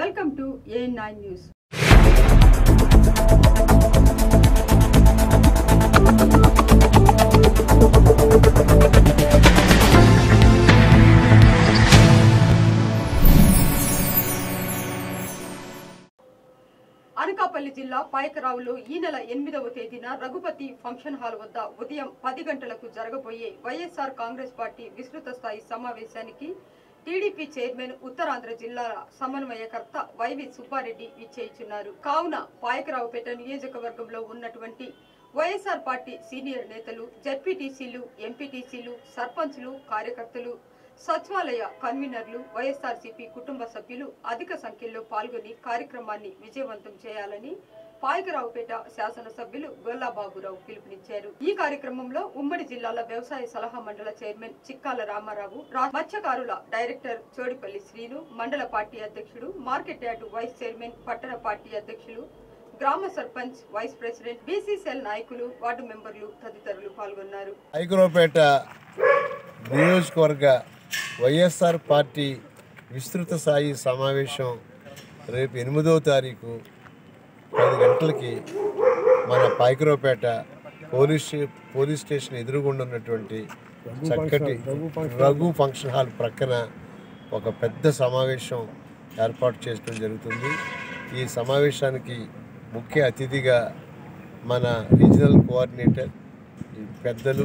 welcome to A nine news Anakapalli జిల్లా పాయకరావులో ఈ నెల ఎనిమిదవ తేదీన రఘుపతి ఫంక్షన్ హాల్ వద్ద ఉదయం పది గంటలకు జరగబోయే వైఎస్ఆర్ కాంగ్రెస్ పార్టీ విస్తృత స్థాయి సమావేశానికి టీడీపీ చైర్మన్ ఉత్తరాంధ్ర జిల్లా సమన్వయకర్త వైవి సుబ్బారెడ్డి విచ్చేయిచున్నారు కావున పాయకరావుపేట నియోజకవర్గంలో ఉన్నటువంటి వైఎస్ఆర్ పార్టీ సీనియర్ నేతలు జడ్పీటీసీలు ఎంపీటీసీలు సర్పంచ్లు కార్యకర్తలు సచివాలయ కన్వీనర్లు వైఎస్ఆర్సీపీ కుటుంబ సభ్యులు అధిక సంఖ్యలో పాల్గొని కార్యక్రమాన్ని విజయవంతం చేయాలని పాయకరావుపేట శాసనసభ్యులు గొల్లాబాబురావు పిలుపునిచ్చారు ఈ కార్యక్రమంలో ఉమ్మడి జిల్లాల వ్యవసాయ సలహా మండల చైర్మన్ చిక్కాల రామారావు రా- మత్స్యకారుల డైరెక్టర్ చోడిపల్లి శ్రీను మండల పార్టీ అధ్యక్షుడు మార్కెట్ యార్డు వైస్ చైర్మన్ పట్టణ పార్టీ అధ్యక్షులు గ్రామ సర్పంచ్ వైస్ ప్రెసిడెంట్ బీసీసీఎల్ నాయకులు వార్డు మెంబర్లు తదితరులు పాల్గొన్నారు ఐగురోపేట నియోజకవర్గ వైఎస్ఆర్ పార్టీ విస్తృత స్థాయి సమావేశం రేపు ఎనిమిదవ తారీఖు పది గంటలకి మన పాయకరావుపేట పోలీస్ స్టే- పోలీస్ స్టేషన్ ఎదురుగుండా ఉన్నటువంటి చక్కటి రఘు ఫంక్షన్ హాల్ ప్రక్కన ఒక పెద్ద సమావేశం ఏర్పాటు చేయడం జరుగుతుంది ఈ సమావేశానికి ముఖ్య అతిథిగా మన రీజనల్ కోఆర్డినేటర్ ఈ పెద్దలు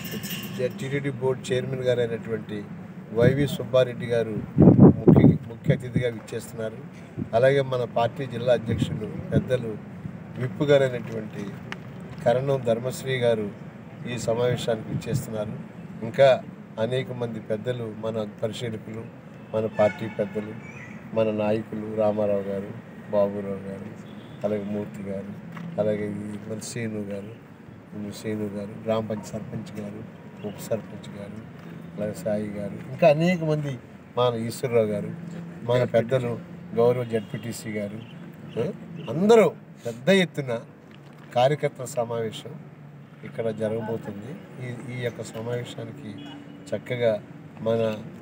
టీటీడీ బోర్డు చైర్మన్ గారు అయినటువంటి వైవి సుబ్బారెడ్డి గారు ముఖ్య ముఖ్య అతిథిగా విచ్చేస్తున్నారు అలాగే మన పార్టీ జిల్లా అధ్యక్షులు పెద్దలు విప్పు గారు అయినటువంటి కరణం ధర్మశ్రీ గారు ఈ సమావేశానికి విచ్చేస్తున్నారు ఇంకా అనేక మంది పెద్దలు మన పరిశీలకులు మన పార్టీ పెద్దలు మన నాయకులు రామారావు గారు బాబురావు గారు అలాగే మూర్తి గారు అలాగే ఈ మన శ్రీను గారు ఈ శ్రీను గారు గ్రామ పంచాయతీ సర్పంచ్ గారు ఉప సర్పంచ్ గారు అలాగే సాయి గారు ఇంకా అనేక మంది మన ఈశ్వరరావు గారు మన పెద్దలు గౌరవ జడ్పీటీసీ గారు ఆ, అందరూ పెద్ద ఎత్తున కార్యకర్తల సమావేశం ఇక్కడ జరగబోతుంది ఈ ఈ యొక్క సమావేశానికి చక్కగా మన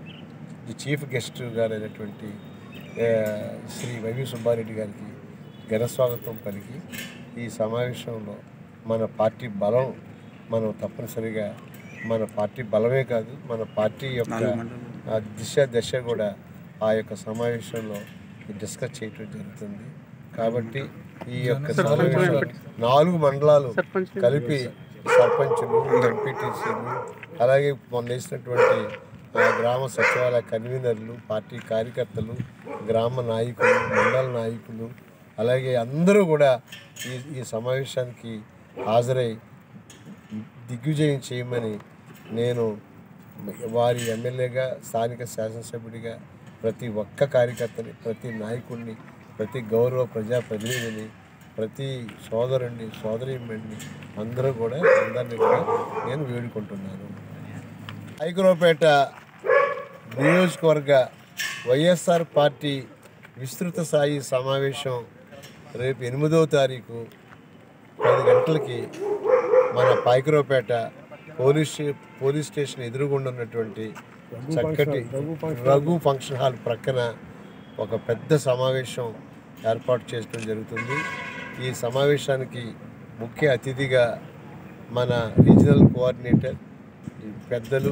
ఈ చీఫ్ గెస్ట్ గారు అయినటువంటి ఆ, శ్రీ వైవి సుబ్బారెడ్డి గారికి ఘన స్వాగతం పలికి ఈ సమావేశంలో మన పార్టీ బలం మనం తప్పనిసరిగా మన పార్టీ బలమే కాదు మన పార్టీ యొక్క ఆ దిశ దశ కూడా ఆ యొక్క సమావేశంలో డిస్కస్ చేయటం జరుగుతుంది కాబట్టి ఈ యొక్క సమావేశంలో నాలుగు మండలాలు కలిపి సర్పంచులు ఎంపీటీసీలు అలాగే మొన్న వేసినటువంటి ఆ, గ్రామ సచివాలయ కన్వీనర్లు పార్టీ కార్యకర్తలు గ్రామ నాయకులు మండల నాయకులు అలాగే అందరూ కూడా ఈ ఈ సమావేశానికి హాజరై దిగ్విజయం చేయమని నేను వారి ఎమ్మెల్యేగా స్థానిక శాసనసభ్యుడిగా ప్రతి ఒక్క కార్యకర్తని ప్రతి నాయకుడిని ప్రతి గౌరవ ప్రజాప్రతినిధిని ప్రతి సోదరుణ్ణి సోదరిమణ్ణి అందరూ కూడా అందరినీ కూడా నేను వేడుకుంటున్నాను ఐగురోపేట నియోజకవర్గ వైఎస్ఆర్ పార్టీ విస్తృత స్థాయి సమావేశం రేపు ఎనిమిదవ తారీఖు పది గంటలకి మన పాయకరావుపేట పోలీస్ స్టే- పోలీస్ స్టేషన్ ఎదురుగుండా ఉన్నటువంటి చక్కటి రఘు ఫంక్షన్ హాల్ ప్రక్కన ఒక పెద్ద సమావేశం ఏర్పాటు చేయడం జరుగుతుంది ఈ సమావేశానికి ముఖ్య అతిథిగా మన రీజనల్ కోఆర్డినేటర్ ఈ పెద్దలు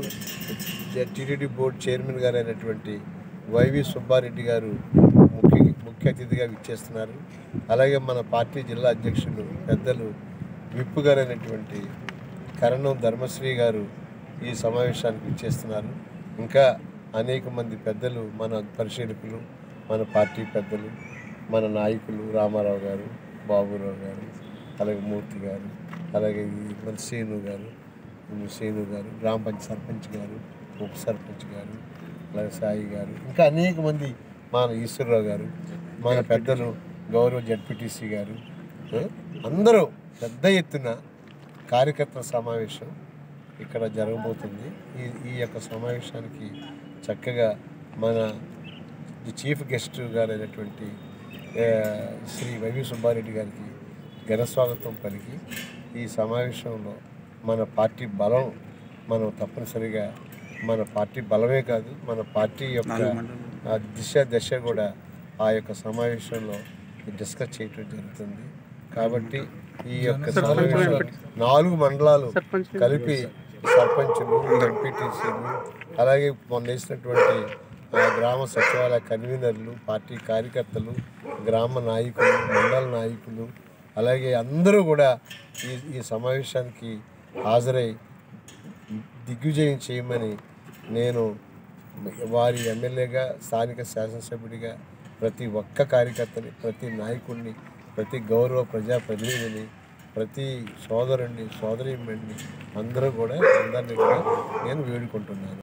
టీటీడీ బోర్డు చైర్మన్ గారు అయినటువంటి వైవి సుబ్బారెడ్డి గారు ముఖ్య ముఖ్య అతిథిగా విచ్చేస్తున్నారు అలాగే మన పార్టీ జిల్లా అధ్యక్షులు పెద్దలు విప్పు గారు అయినటువంటి కరణం ధర్మశ్రీ గారు ఈ సమావేశానికి విచ్చేస్తున్నారు ఇంకా అనేక మంది పెద్దలు మన పరిశీలకులు మన పార్టీ పెద్దలు మన నాయకులు రామారావు గారు బాబురావు గారు అలాగే మూర్తి గారు అలాగే ఈ మన శ్రీను గారు ఈ శ్రీను గారు గ్రామ పంచాయతీ సర్పంచ్ గారు ఉప సర్పంచ్ గారు అలాగే సాయి గారు ఇంకా అనేక మంది మన ఈశ్వరరావు గారు మన పెద్దలు గౌరవ జడ్పీటీసీ గారు ఆ, అందరూ పెద్ద ఎత్తున కార్యకర్తల సమావేశం ఇక్కడ జరగబోతుంది ఈ ఈ యొక్క సమావేశానికి చక్కగా మన ఈ చీఫ్ గెస్ట్ గారు అయినటువంటి ఆ, శ్రీ వైవి సుబ్బారెడ్డి గారికి ఘన స్వాగతం పలికి ఈ సమావేశంలో మన పార్టీ బలం మనం తప్పనిసరిగా మన పార్టీ బలమే కాదు మన పార్టీ యొక్క ఆ దిశ దశ కూడా ఆ యొక్క సమావేశంలో డిస్కస్ చేయటం జరుగుతుంది కాబట్టి ఈ యొక్క సమావేశంలో నాలుగు మండలాలు కలిపి సర్పంచులు ఎంపీటీసీలు అలాగే మొన్న వేసినటువంటి ఆ, గ్రామ సచివాలయ కన్వీనర్లు పార్టీ కార్యకర్తలు గ్రామ నాయకులు మండల నాయకులు అలాగే అందరూ కూడా ఈ ఈ సమావేశానికి హాజరై దిగ్విజయం చేయమని నేను వారి ఎమ్మెల్యేగా స్థానిక శాసనసభ్యుడిగా ప్రతి ఒక్క కార్యకర్తని ప్రతి నాయకుడిని ప్రతి గౌరవ ప్రజాప్రతినిధిని ప్రతి సోదరుణ్ణి సోదరిమణ్ణి అందరూ కూడా అందరినీ కూడా నేను వేడుకుంటున్నాను